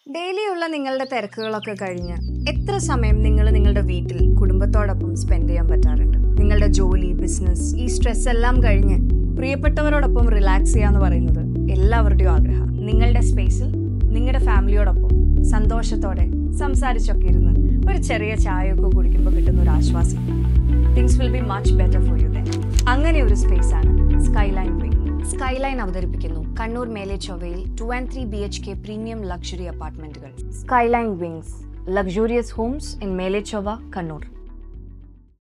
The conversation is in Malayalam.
ഡെയിലിയുള്ള നിങ്ങളുടെ തിരക്കുകളൊക്കെ കഴിഞ്ഞ് എത്ര സമയം നിങ്ങൾ നിങ്ങളുടെ വീട്ടിൽ കുടുംബത്തോടൊപ്പം സ്പെൻഡ് ചെയ്യാൻ പറ്റാറുണ്ട് നിങ്ങളുടെ ജോലി ബിസിനസ് ഈ സ്ട്രെസ് എല്ലാം കഴിഞ്ഞ് പ്രിയപ്പെട്ടവരോടൊപ്പം റിലാക്സ് ചെയ്യാന്ന് പറയുന്നത് എല്ലാവരുടെയും ആഗ്രഹം നിങ്ങളുടെ സ്പേസിൽ നിങ്ങളുടെ ഫാമിലിയോടൊപ്പം സന്തോഷത്തോടെ സംസാരിച്ചൊക്കെ ഇരുന്ന് ഒരു ചെറിയ ചായയൊക്കെ കുടിക്കുമ്പോൾ കിട്ടുന്ന ഒരു ആശ്വാസം things will be much better for you than അങ്ങനെ ഒരു സ്പേസ് ആണ് സ്കൈലൈൻ വിങ് സ്കൈലൈൻ അവതരിപ്പിക്കുന്നു കണ്ണൂർ മേലെ ചൊവ്വയിൽ two and three B H K premium luxury അപ്പാർട്ട്മെന്റുകൾ skyline wings luxurious homes in Mele Chovva Kannur